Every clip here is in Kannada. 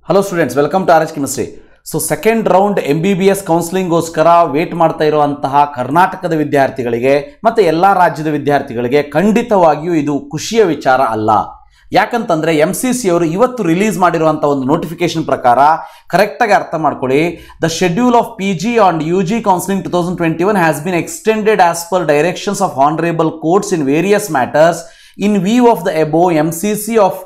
Hello students welcome to R H chemistry so second round M B B S ಕೌನ್ಸಿಲಿಂಗ್ಗೋಸ್ಕರ ವೇಟ್ ಮಾಡ್ತಾ ಇರುವಂತಹ ಕರ್ನಾಟಕದ ವಿದ್ಯಾರ್ಥಿಗಳಿಗೆ ಮತ್ತು ಎಲ್ಲ ರಾಜ್ಯದ ವಿದ್ಯಾರ್ಥಿಗಳಿಗೆ ಖಂಡಿತವಾಗಿಯೂ ಇದು ಖುಷಿಯ ವಿಚಾರ ಅಲ್ಲ ಯಾಕಂತಂದ್ರೆ ಎಂ ಸಿ ಸಿ ಅವರು ಇವತ್ತು ರಿಲೀಸ್ ಮಾಡಿರುವಂಥ ಒಂದು ನೋಟಿಫಿಕೇಶನ್ ಪ್ರಕಾರ ಕರೆಕ್ಟಾಗಿ ಅರ್ಥ ಮಾಡ್ಕೊಳ್ಳಿ the schedule of P G on U G counselling two thousand twenty one has been extended as per directions of honourable courts in various matters in view of the above M C C of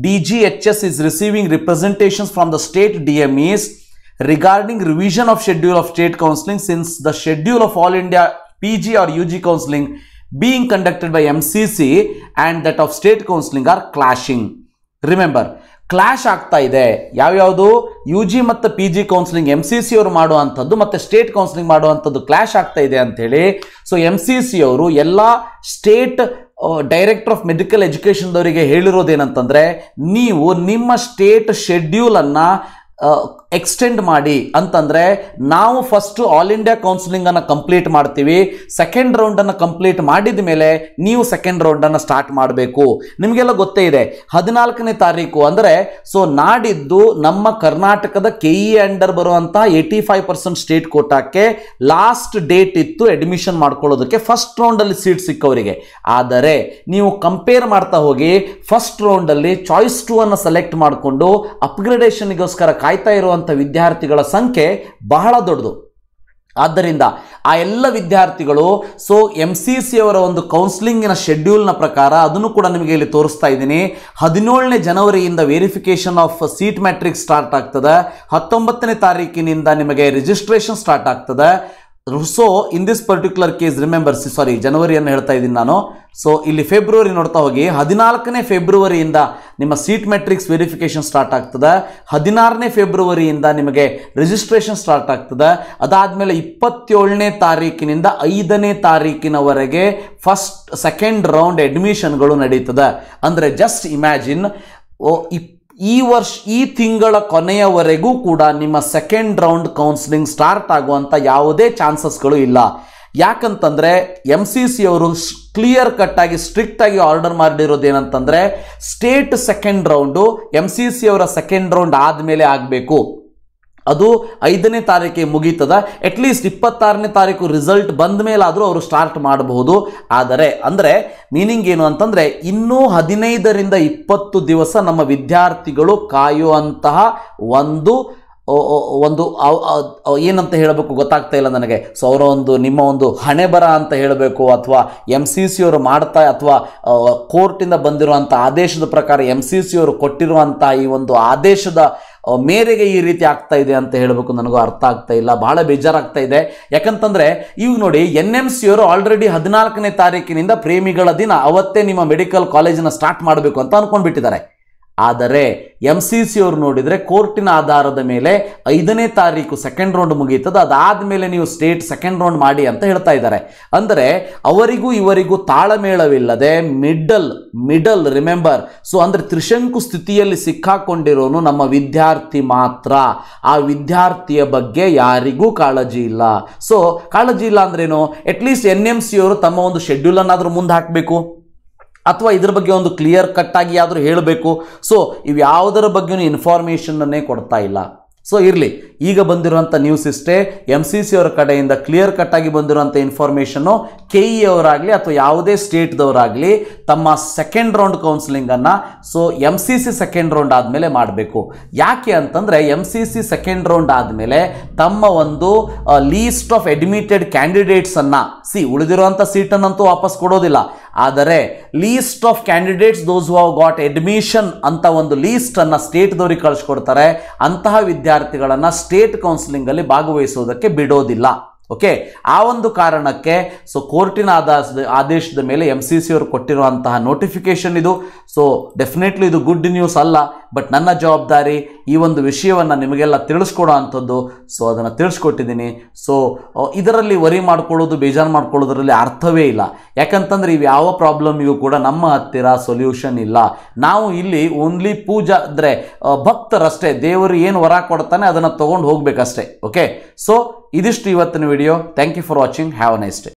DGHS is receiving representations from the state DMEs regarding revision of schedule of state counseling since the schedule of all India PG or UG counseling being conducted by MCC and that of state counseling are clashing. Remember clash ಆಗ್ತಾ ಇದೆ ಯಾವ್ಯಾವುದು ಯು ಜಿ ಮತ್ತು P G counselling M C C ಅವರು ಮಾಡುವಂಥದ್ದು ಮತ್ತು ಸ್ಟೇಟ್ ಕೌನ್ಸಿಲಿಂಗ್ ಮಾಡುವಂಥದ್ದು ಕ್ಲಾಶ್ ಆಗ್ತಾ ಇದೆ ಅಂತೇಳಿ ಸೊ ಎಮ್ ಸಿ ಸಿ ಅವರು ಎಲ್ಲ ಸ್ಟೇಟ್ ಡೈರೆಕ್ಟರ್ ಆಫ್ ಮೆಡಿಕಲ್ ಎಜುಕೇಷನ್ದವರಿಗೆ ಹೇಳಿರೋದೇನಂತಂದರೆ ನೀವು ನಿಮ್ಮ ಸ್ಟೇಟ್ ಶೆಡ್ಯೂಲನ್ನು ಎಕ್ಸ್ಟೆಂಡ್ ಮಾಡಿ ಅಂತಂದರೆ ನಾವು ಫಸ್ಟು ಆಲ್ ಇಂಡಿಯಾ ಕೌನ್ಸಿಲಿಂಗನ್ನು ಕಂಪ್ಲೀಟ್ ಮಾಡ್ತೀವಿ ಸೆಕೆಂಡ್ ರೌಂಡನ್ನು ಕಂಪ್ಲೀಟ್ ಮಾಡಿದ ಮೇಲೆ ನೀವು ಸೆಕೆಂಡ್ ರೌಂಡನ್ನು ಸ್ಟಾರ್ಟ್ ಮಾಡಬೇಕು ನಿಮಗೆಲ್ಲ ಗೊತ್ತೇ ಇದೆ ಹದಿನಾಲ್ಕನೇ ತಾರೀಕು ಅಂದರೆ ಸೊ ನಾಡಿದ್ದು ನಮ್ಮ ಕರ್ನಾಟಕದ ಕೆ ಇ ಅಂಡರ್ ಬರುವಂತಹ ಏಯ್ಟಿ ಫೈವ್ ಪರ್ಸೆಂಟ್ ಸ್ಟೇಟ್ ಕೋಟಾಕ್ಕೆ ಲಾಸ್ಟ್ ಡೇಟ್ ಇತ್ತು ಅಡ್ಮಿಷನ್ ಮಾಡ್ಕೊಳ್ಳೋದಕ್ಕೆ ಫಸ್ಟ್ ರೌಂಡಲ್ಲಿ ಸೀಟ್ ಸಿಕ್ಕವರಿಗೆ ಆದರೆ ನೀವು ಕಂಪೇರ್ ಮಾಡ್ತಾ ಹೋಗಿ ಫಸ್ಟ್ ರೌಂಡಲ್ಲಿ ಚಾಯ್ಸ್ ಟೂ ಅನ್ನು ಸೆಲೆಕ್ಟ್ ಮಾಡಿಕೊಂಡು ಅಪ್ಗ್ರೇಡೇಷನ್ಗೋಸ್ಕರ ಕಾಯ್ತಾ ಇರುವಂಥ ವಿದ್ಯಾರ್ಥಿಗಳ ಸಂಖ್ಯೆ ಬಹಳ ದೊಡ್ಡದು ಆದ್ದರಿಂದ ಆ ಎಲ್ಲ ವಿದ್ಯಾರ್ಥಿಗಳು ಸೊ ಎಮ್ ಸಿ ಸಿ ಅವರ ಒಂದು ಕೌನ್ಸಿಲಿಂಗಿನ ಶೆಡ್ಯೂಲ್ನ ಪ್ರಕಾರ ಅದನ್ನು ಕೂಡ ನಿಮಗೆ ಇಲ್ಲಿ ತೋರಿಸ್ತಾ ಇದ್ದೀನಿ ಹದಿನೇಳನೇ ಜನವರಿಯಿಂದ verification of seat matrix start ಆಗ್ತದೆ ಹತ್ತೊಂಬತ್ತನೇ ತಾರೀಕಿನಿಂದ ನಿಮಗೆ ರಿಜಿಸ್ಟ್ರೇಷನ್ ಸ್ಟಾರ್ಟ್ ಆಗ್ತದೆ so in this particular case remember sorry ಜನವರಿಯನ್ನು ಹೇಳ್ತಾ ಇದ್ದೀನಿ ನಾನು ಸೊ ಇಲ್ಲಿ ಫೆಬ್ರವರಿ ನೋಡ್ತಾ ಹೋಗಿ ಹದಿನಾಲ್ಕನೇ ಫೆಬ್ರವರಿಯಿಂದ ನಿಮ್ಮ ಸೀಟ್ ಮೆಟ್ರಿಕ್ಸ್ ವೆರಿಫಿಕೇಶನ್ ಸ್ಟಾರ್ಟ್ ಆಗ್ತದೆ ಹದಿನಾರನೇ ಫೆಬ್ರವರಿಯಿಂದ ನಿಮಗೆ ರಿಜಿಸ್ಟ್ರೇಷನ್ ಸ್ಟಾರ್ಟ್ ಆಗ್ತದೆ ಅದಾದಮೇಲೆ ಇಪ್ಪತ್ತೇಳನೇ ತಾರೀಕಿನಿಂದ ಐದನೇ ತಾರೀಕಿನವರೆಗೆ ಫಸ್ಟ್ ಸೆಕೆಂಡ್ ರೌಂಡ್ ಅಡ್ಮಿಷನ್ಗಳು ನಡೀತದೆ ಅಂದರೆ ಜಸ್ಟ್ ಇಮ್ಯಾಜಿನ್ ಓ ಇಪ್ ಈ ವರ್ಷ ಈ ತಿಂಗಳ ಕೊನೆಯವರೆಗೂ ಕೂಡ ನಿಮ್ಮ ಸೆಕೆಂಡ್ ರೌಂಡ್ ಕೌನ್ಸಿಲಿಂಗ್ ಸ್ಟಾರ್ಟ್ ಆಗುವಂಥ ಯಾವುದೇ ಚಾನ್ಸಸ್ಗಳು ಇಲ್ಲ ಯಾಕಂತಂದರೆ ಎಮ್ ಸಿ ಸಿ ಅವರು ಕ್ಲಿಯರ್ ಕಟ್ ಆಗಿ ಸ್ಟ್ರಿಕ್ಟ್ ಆಗಿ ಆರ್ಡರ್ ಮಾಡಿರೋದು ಏನಂತಂದರೆ state second round M C C ಅವರ ಸೆಕೆಂಡ್ ರೌಂಡ್ ಆದಮೇಲೆ ಆಗಬೇಕು ಅದು ಐದನೇ ತಾರೀಕಿಗೆ ಮುಗೀತದ ಅಟ್ಲೀಸ್ಟ್ ಇಪ್ಪತ್ತಾರನೇ ತಾರೀಕು ರಿಸಲ್ಟ್ ಬಂದ ಮೇಲಾದರೂ ಅವರು ಸ್ಟಾರ್ಟ್ ಮಾಡಬಹುದು ಆದರೆ ಅಂದರೆ ಮೀನಿಂಗ್ ಏನು ಅಂತಂದರೆ ಇನ್ನೂ ಹದಿನೈದರಿಂದ ಇಪ್ಪತ್ತು ದಿವಸ ನಮ್ಮ ವಿದ್ಯಾರ್ಥಿಗಳು ಕಾಯುವಂತಹ ಒಂದು ಒಂದು ಏನಂತ ಹೇಳಬೇಕು ಗೊತ್ತಾಗ್ತಾ ಇಲ್ಲ ನನಗೆ ಸೊ ಅವರ ಒಂದು ನಿಮ್ಮ ಒಂದು ಹಣೆ ಬರ ಅಂತ ಹೇಳಬೇಕು ಅಥವಾ ಎಮ್ ಸಿ ಸಿ ಅವರು ಮಾಡ್ತಾ ಅಥವಾ ಕೋರ್ಟಿಂದ ಬಂದಿರುವಂಥ ಆದೇಶದ ಪ್ರಕಾರ ಎಮ್ ಸಿ ಸಿ ಅವರು ಕೊಟ್ಟಿರುವಂಥ ಈ ಒಂದು ಆದೇಶದ ಮೇರೆಗೆ ಈ ರೀತಿ ಆಗ್ತಾ ಇದೆ ಅಂತ ಹೇಳಬೇಕು ನನಗೂ ಅರ್ಥ ಆಗ್ತಾ ಇಲ್ಲ ಬಹಳ ಬೇಜಾರಾಗ್ತಾ ಇದೆ ಯಾಕಂತಂದ್ರೆ ಇವಾಗ ನೋಡಿ ಎನ್ ಎಮ್ ಸಿ ಅವರು ಆಲ್ರೆಡಿ ಹದಿನಾಲ್ಕನೇ ತಾರೀಕಿನಿಂದ ಪ್ರೇಮಿಗಳ ದಿನ ಅವತ್ತೇ ನಿಮ್ಮ ಮೆಡಿಕಲ್ ಕಾಲೇಜನ್ನ ಸ್ಟಾರ್ಟ್ ಮಾಡಬೇಕು ಅಂತ ಅನ್ಕೊಂಡ್ಬಿಟ್ಟಿದ್ದಾರೆ ಆದರೆ ಎಮ್ ಸಿ ಸಿ ಅವರು ನೋಡಿದರೆ ಕೋರ್ಟಿನ ಆಧಾರದ ಮೇಲೆ ಐದನೇ ತಾರೀಕು ಸೆಕೆಂಡ್ ರೌಂಡ್ ಮುಗೀತದ ಅದಾದಮೇಲೆ ನೀವು ಸ್ಟೇಟ್ ಸೆಕೆಂಡ್ ರೌಂಡ್ ಮಾಡಿ ಅಂತ ಹೇಳ್ತಾ ಇದ್ದಾರೆ ಅಂದರೆ ಅವರಿಗೂ ಇವರಿಗೂ ತಾಳಮೇಳವಿಲ್ಲದೆ ಮಿಡಲ್ ಮಿಡಲ್ ರಿಮೆಂಬರ್ ಸೊ ಅಂದರೆ ತ್ರಿಶಂಕು ಸ್ಥಿತಿಯಲ್ಲಿ ಸಿಕ್ಕಾಕೊಂಡಿರೋನು ನಮ್ಮ ವಿದ್ಯಾರ್ಥಿ ಮಾತ್ರ ಆ ವಿದ್ಯಾರ್ಥಿಯ ಬಗ್ಗೆ ಯಾರಿಗೂ ಕಾಳಜಿ ಇಲ್ಲ ಸೊ ಕಾಳಜಿ ಇಲ್ಲ ಅಂದ್ರೇನು ಅಟ್ಲೀಸ್ಟ್ ಎನ್ ಎಮ್ ಸಿ ಅವರು ತಮ್ಮ ಒಂದು ಶೆಡ್ಯೂಲನ್ನಾದರೂ ಮುಂದೆ ಹಾಕಬೇಕು ಅಥವಾ ಇದ್ರ ಬಗ್ಗೆ ಒಂದು ಕ್ಲಿಯರ್ ಕಟ್ ಆಗಿ ಆದರೂ ಹೇಳಬೇಕು ಸೊ ಇವು ಯಾವುದರ ಬಗ್ಗೆನೂ ಇನ್ಫಾರ್ಮೇಷನ್ನನ್ನೇ ಕೊಡ್ತಾ ಇಲ್ಲ ಸೊ ಇರಲಿ ಈಗ ಬಂದಿರುವಂಥ ನ್ಯೂಸ್ ಇಷ್ಟೇ ಎಮ್ ಸಿ ಸಿ ಅವರ ಕಡೆಯಿಂದ ಕ್ಲಿಯರ್ ಕಟ್ ಆಗಿ ಬಂದಿರುವಂಥ ಇನ್ಫಾರ್ಮೇಷನ್ನು ಕೆ ಇ ಅವರಾಗಲಿ ಅಥವಾ ಯಾವುದೇ ಸ್ಟೇಟ್ದವರಾಗಲಿ ತಮ್ಮ ಸೆಕೆಂಡ್ ರೌಂಡ್ ಕೌನ್ಸಿಲಿಂಗನ್ನು so M C C second round ಆದಮೇಲೆ ಮಾಡಬೇಕು ಯಾಕೆ ಅಂತಂದರೆ M C C second round ಆದಮೇಲೆ ತಮ್ಮ ಒಂದು ಲೀಸ್ಟ್ ಆಫ್ ಅಡ್ಮಿಟೆಡ್ ಕ್ಯಾಂಡಿಡೇಟ್ಸನ್ನು ಸಿ ಉಳಿದಿರುವಂಥ ಸೀಟನ್ನಂತೂ ವಾಪಸ್ ಕೊಡೋದಿಲ್ಲ ಆದರೆ ಲೀಸ್ಟ್ ಆಫ್ ಕ್ಯಾಂಡಿಡೇಟ್ಸ್ ದೋಸ್ ಹು ಹಾವ್ ಗಾಟ್ ಅಡ್ಮಿಷನ್ ಅಂತ ಒಂದು ಲೀಸ್ಟನ್ನು ಸ್ಟೇಟ್ದವ್ರಿಗೆ ಕಳಿಸ್ಕೊಡ್ತಾರೆ ಅಂತಹ ವಿದ್ಯಾರ್ಥಿಗಳನ್ನು ಸ್ಟೇಟ್ ಕೌನ್ಸಿಲಿಂಗಲ್ಲಿ ಭಾಗವಹಿಸುವುದಕ್ಕೆ ಬಿಡೋದಿಲ್ಲ ಓಕೆ ಆ ಒಂದು ಕಾರಣಕ್ಕೆ ಸೊ ಕೋರ್ಟಿನ ಆಧಾರದ ಆದೇಶದ ಮೇಲೆ ಎಮ್ ಸಿ ಸಿ ಅವರು ಕೊಟ್ಟಿರುವಂತಹ ನೋಟಿಫಿಕೇಶನ್ ಇದು ಸೊ ಡೆಫಿನೆಟ್ಲಿ ಇದು ಗುಡ್ ನ್ಯೂಸ್ ಅಲ್ಲ ಬಟ್ ನನ್ನ ಜವಾಬ್ದಾರಿ ಈ ಒಂದು ವಿಷಯವನ್ನು ನಿಮಗೆಲ್ಲ ತಿಳಿಸ್ಕೊಡೋ ಅಂಥದ್ದು ಸೊ ಅದನ್ನು ತಿಳಿಸ್ಕೊಟ್ಟಿದ್ದೀನಿ ಸೊ ಇದರಲ್ಲಿ ವರಿ ಮಾಡ್ಕೊಳ್ಳೋದು ಬೇಜಾರು ಮಾಡ್ಕೊಳ್ಳೋದ್ರಲ್ಲಿ ಅರ್ಥವೇ ಇಲ್ಲ ಯಾಕಂತಂದ್ರೆ ಇವು ಯಾವ ಪ್ರಾಬ್ಲಮ್ಗೂ ಕೂಡ ನಮ್ಮ ಹತ್ತಿರ ಸೊಲ್ಯೂಷನ್ ಇಲ್ಲ ನಾವು ಇಲ್ಲಿ ಓನ್ಲಿ ಪೂಜಾ ಅಂದರೆ ಭಕ್ತರಷ್ಟೇ ದೇವರು ಏನು ವರ ಕೊಡ್ತಾನೆ ಅದನ್ನು ತೊಗೊಂಡು ಹೋಗ್ಬೇಕಷ್ಟೇ ಓಕೆ ಸೊ ಇದಿಷ್ಟು ಇವತ್ತಿನ video thank you for watching have a nice day